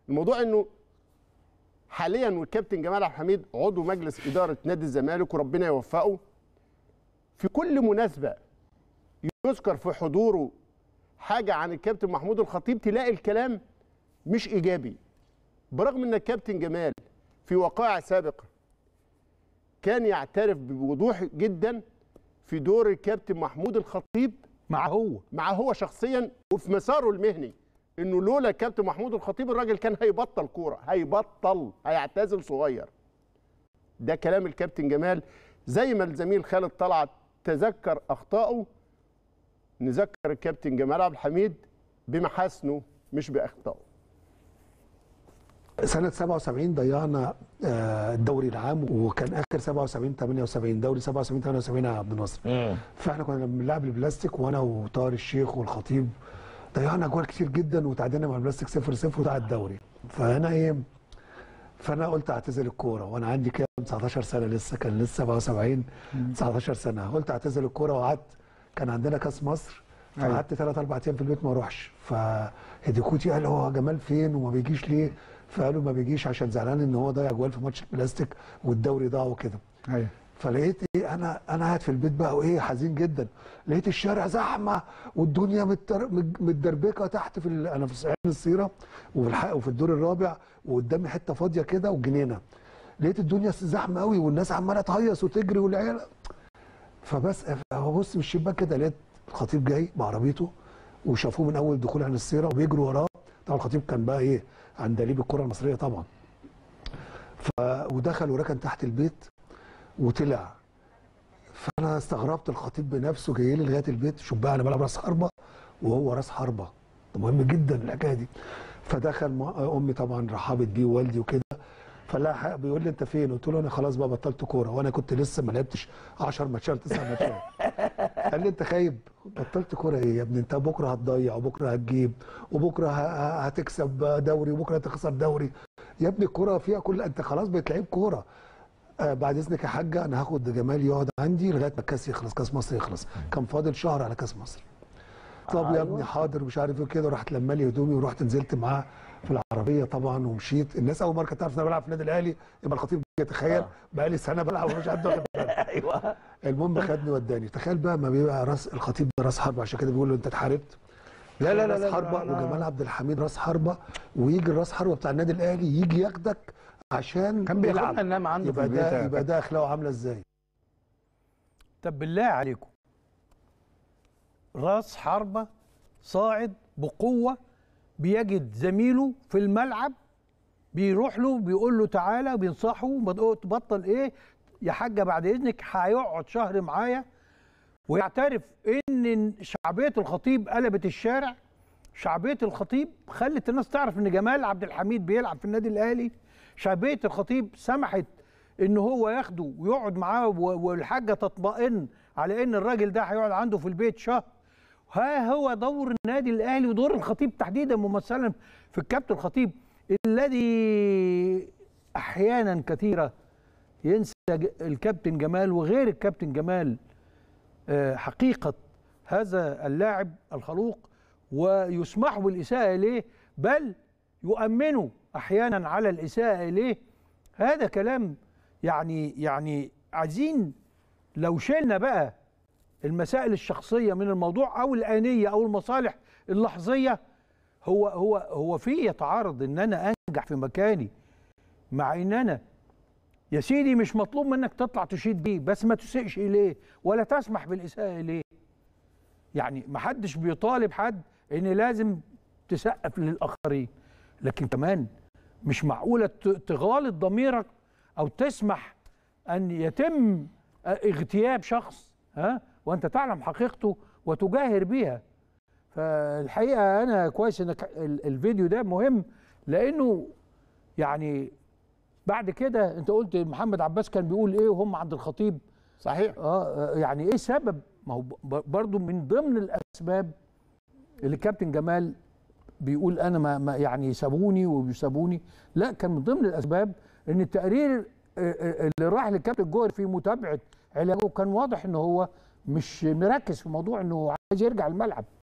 الموضوع انه حاليا والكابتن جمال عبد الحميد عضو مجلس اداره نادي الزمالك وربنا يوفقه في كل مناسبه يذكر في حضوره حاجه عن الكابتن محمود الخطيب تلاقي الكلام مش ايجابي برغم ان الكابتن جمال في وقائع سابقه كان يعترف بوضوح جدا في دور الكابتن محمود الخطيب مع هو مع هو شخصيا وفي مساره المهني انه لولا الكابتن محمود الخطيب الراجل كان هيبطل كوره هيبطل هيعتزل صغير ده كلام الكابتن جمال زي ما الزميل خالد طلعت تذكر اخطائه نذكر الكابتن جمال عبد الحميد بمحاسنه مش باخطائه سنة 77 ضيعنا آه، الدوري العام وكان آخر 77 78 دوري 77 78 يا عبد الناصر فاحنا كنا بنلعب البلاستيك وانا وطاهر الشيخ والخطيب ضيعنا اجوال كتير جدا وتعادلنا مع البلاستيك 0 0 وضاع الدوري فانا ايه فانا قلت اعتزل الكوره وانا عندي كام 19 سنه لسه كان لسه 77 19 سنه قلت اعتزل الكوره وقعدت كان عندنا كاس مصر فقعدت ثلاث اربع ايام في البيت ما اروحش فهديكوتي قال هو جمال فين وما بيجيش ليه فقالوا ما بيجيش عشان زعلان ان هو ضيع جوال في ماتش البلاستيك والدوري ضاع وكده ايوه فلقيت ايه انا انا قاعد في البيت بقى وايه حزين جدا لقيت الشارع زحمه والدنيا متر- مج- متدربكه تحت في ال- انا في عين الصيره وفي الحق وفي الدور الرابع وقدامي حته فاضيه كده وجنينه لقيت الدنيا زحمه قوي والناس عماله تهيص وتجري والعيال فبس ببص من الشباك كده لقيت الخطيب جاي بعربيته وشافوه من اول دخول عن السيره وبيجروا وراه طبعا الخطيب كان بقى ايه عندليب الكره المصريه طبعا ف ودخل وركن تحت البيت وطلع فانا استغربت الخطيب بنفسه جاي لي لغايه البيت شوف بقى انا بلعب راس حربه وهو راس حربه ده مهم جدا الحكايه دي فدخل مع- امي طبعا رحبت بيه ووالدي وكده فلا ح- بيقول لي انت فين؟ قلت له انا خلاص بقى بطلت كوره وانا كنت لسه ما لعبتش 10 ماتشات 9 ماتشات قال لي انت خايب بطلت كوره ايه يا ابني انت بكره هتضيع وبكره هتجيب وبكره ه- ه- هتكسب دوري وبكره هتخسر دوري يا ابني الكوره فيها كل انت خلاص بقيت لعيب كوره آه بعد اذنك يا حاجه انا هاخد جمال يقعد عندي لغايه ما الكاس يخلص كاس مصر يخلص كان فاضل شهر على كاس مصر طب يا ابني حاضر مش عارف ايه كده ورحت لما لي هدومي ورحت نزلت معاه في العربيه طبعا ومشيت الناس اول مره كانت تعرف ان انا بلعب في النادي الاهلي يبقى الخطيب يتخيل بقى لي سنه بلعب ومش حد واخد باله ايوه المهم خدني وداني تخيل بقى ما بيبقى راس الخطيب ده راس حربه عشان كده بيقول له انت اتحاربت لا لا لا راس لا حربه لا لا. وجمال عبد الحميد راس حربه ويجي الراس حربه بتاع النادي الاهلي يجي ياخدك عشان كان يلعب. بياخدنا ننام عنده في يبقى البيت ده يا يبقى ده اخلاقه عامله ازاي طب بالله عليكم راس حربة صاعد بقوة بيجد زميله في الملعب بيروح له بيقول له تعالى بينصحه بتقول تبطل ايه يا حاجة بعد اذنك هيقعد شهر معايا ويعترف ان شعبية الخطيب قلبت الشارع شعبية الخطيب خلت الناس تعرف ان جمال عبد الحميد بيلعب في النادي الاهلي شعبية الخطيب سمحت ان هو ياخده ويقعد معاه و- والحاجه تطمئن على ان الراجل ده هيقعد عنده في البيت شهر ها هو دور النادي الاهلي ودور الخطيب تحديدا ممثلا في الكابتن الخطيب الذي احيانا كثيره ينسى ج- الكابتن جمال وغير الكابتن جمال آه، حقيقه هذا اللاعب الخلوق ويسمح بالاساءه اليه بل يؤمنوا احيانا على الاساءه اليه هذا كلام يعني يعني عايزين لو شلنا بقى المسائل الشخصيه من الموضوع او الانيه او المصالح اللحظيه هو هو هو في يتعارض ان انا انجح في مكاني مع ان انا يا سيدي مش مطلوب منك تطلع تشيد بيه بس ما تسيئش اليه ولا تسمح بالاساءه اليه يعني ما حدش بيطالب حد ان لازم تسقف للاخرين لكن كمان مش معقوله ت- تغالط ضميرك او تسمح ان يتم اغتياب شخص ها وانت تعلم حقيقته وتجاهر بيها فالحقيقه انا كويس انك ال- الفيديو ده مهم لانه يعني بعد كده انت قلت محمد عباس كان بيقول ايه وهم عند الخطيب صحيح اه يعني ايه سبب ما هو ب- برضو من ضمن الاسباب اللي الكابتن جمال بيقول انا ما, ما يعني سابوني وبيسابوني لا كان من ضمن الاسباب ان التقرير آه، آه، اللي راح للكابتن جوهر في متابعه علاجه كان واضح ان هو مش مركز في موضوع انه عايز يرجع الملعب